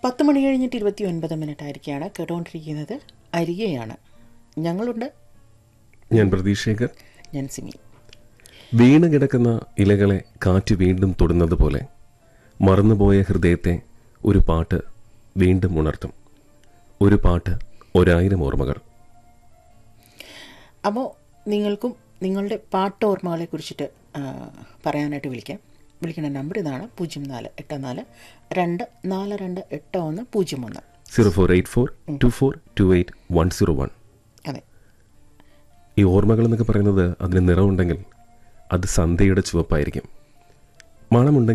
പത്ത് മണി കഴിഞ്ഞിട്ട് ഇരുപത്തി ഒൻപത് മിനിറ്റ് ആയിരിക്കുകയാണ് കേട്ടുകൊണ്ടിരിക്കുന്നത് അരികെയാണ് ഞങ്ങളുണ്ട് ഞാൻ പ്രതീക്ഷേഖർ ഞാൻ സിമി വീണ് കിടക്കുന്ന ഇലകളെ കാറ്റ് വീണ്ടും തൊടുന്നത് പോലെ മറന്നുപോയ ഹൃദയത്തെ ഒരു പാട്ട് വീണ്ടും ഉണർത്തും ഒരു പാട്ട് ഒരായിരം ഓർമ്മകൾ അപ്പോൾ നിങ്ങൾക്കും നിങ്ങളുടെ പാട്ടോർമ്മകളെ കുറിച്ചിട്ട് ആ, പറയാനായിട്ട് വിളിക്കാം വിളിക്കേണ്ട നമ്പർ ഇതാണ് പൂജ്യം നാല് എട്ട് നാല് രണ്ട് നാല് രണ്ട് എട്ട് ഒന്ന് പൂജ്യം ഒന്ന് zero four eight four two four two eight one zero one അതെ ഈ ഓർമ്മകൾ എന്നൊക്കെ പറയുന്നത് അതിന് നിറമുണ്ടെങ്കിൽ അത് സന്ധ്യയുടെ ചുവപ്പായിരിക്കും മണമുണ്ടെങ്കിൽ